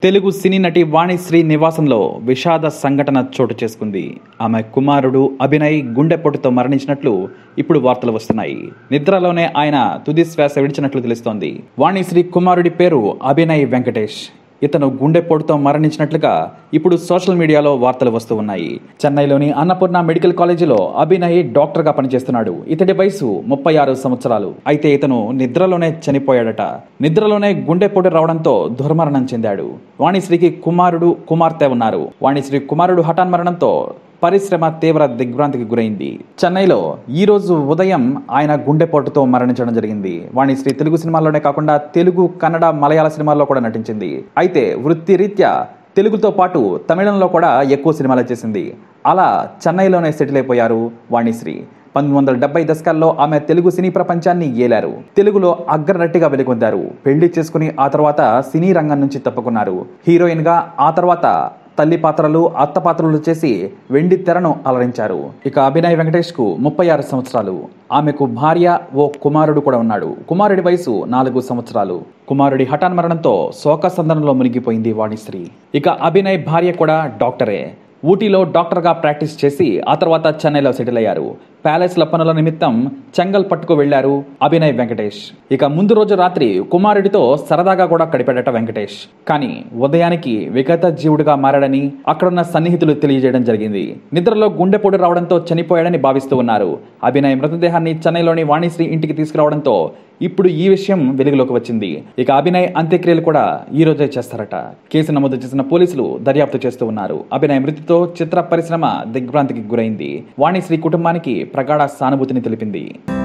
తెలుగు సినీ నటి వాణిశ్రీ నివాసంలో విషాద సంఘటన చోటు చేసుకుంది ఆమె కుమారుడు అభినయ్ గుండెపోటుతో మరణించినట్లు ఇప్పుడు వార్తలు వస్తున్నాయి నిద్రలోనే ఆయన తుది శ్వాస విడిచినట్లు తెలుస్తోంది వాణిశ్రీ కుమారుడి పేరు అభినయ్ వెంకటేష్ ఇతను గుండెపోటుతో మరణించినట్లుగా ఇప్పుడు సోషల్ మీడియాలో వార్తలు వస్తూ ఉన్నాయి చెన్నైలోని అన్నపూర్ణ మెడికల్ కాలేజీలో అభినయ్ డాక్టర్ గా పనిచేస్తున్నాడు ఇతడి వయసు ముప్పై ఆరు సంవత్సరాలు అయితే ఇతను నిద్రలోనే చనిపోయాడట నిద్రలోనే గుండెపోటు రావడంతో దుర్మరణం చెందాడు వాణిశ్రీకి కుమారుడు కుమార్తె ఉన్నారు వాణిశ్రీ కుమారుడు హఠాన్ మరణంతో పరిశ్రమ తీవ్ర దిగ్భ్రాంతికి గురైంది చెన్నైలో ఈ రోజు ఉదయం ఆయన గుండెపోటుతో మరణించడం జరిగింది వాణిశ్రీ తెలుగు సినిమాల్లోనే కాకుండా తెలుగు కన్నడ మలయాళ సినిమాల్లో కూడా నటించింది అయితే వృత్తిరీత్యా తెలుగుతో పాటు తమిళంలో కూడా ఎక్కువ సినిమాలు చేసింది అలా చెన్నైలోనే సెటిల్ అయిపోయారు వాణిశ్రీ పంతొమ్మిది వందల డెబ్బై దశకాల్లో ఆమె తెలుగు సినీ ప్రపంచాన్ని ఏలారు తెలుగులో అగ్రనటిగా వెలుగొందారు పెళ్లి చేసుకుని ఆ తర్వాత సినీ రంగం నుంచి తప్పుకున్నారు హీరోయిన్ గా ఆ తర్వాత తల్లి పాత్రలు అత్త పాత్రలు చేసి వెండి తెరను అలరించారు ఇక అభినయ్ వెంకటేష్ కు ముప్పై ఆరు సంవత్సరాలు ఆమెకు భార్య ఓ కుమారుడు కూడా ఉన్నాడు కుమారుడి వయసు నాలుగు సంవత్సరాలు కుమారుడి హఠాన్ మరణంతో శోకసందనంలో మునిగిపోయింది వాణిశ్రీ ఇక అభినయ్ భార్య కూడా డాక్టరే ఊటీలో డాక్టర్గా ప్రాక్టీస్ చేసి ఆ తర్వాత చెన్నైలో సెటిల్ అయ్యారు ప్యాలెస్ల పనుల నిమిత్తం చెంగల్ పట్టుకు వెళ్లారు అభినయ్ వెంకటేష్ ఇక ముందు రోజు రాత్రి కుమారుడితో సరదాగా కూడా గడిపాడట వెంకటేష్ కానీ ఉదయానికి విగత జీవుడిగా మారాడని అక్కడున్న సన్నిహితులు తెలియజేయడం జరిగింది నిద్రలో గుండెపోటు రావడంతో చనిపోయాడని భావిస్తూ ఉన్నారు అభినయ్ మృతదేహాన్ని చెన్నైలోని వాణిశ్రీ ఇంటికి తీసుకురావడంతో ఇప్పుడు ఈ విషయం వెలుగులోకి వచ్చింది ఇక అభినయ్ అంత్యక్రియలు కూడా ఈ రోజే చేస్తారట కేసు నమోదు చేసిన పోలీసులు దర్యాప్తు చేస్తూ ఉన్నారు అభినయ్ మృతితో చిత్ర పరిశ్రమ దిగ్భ్రాంతికి గురైంది వాణిశ్రీ కుటుంబానికి ప్రగాఢ సానుభూతిని తెలిపింది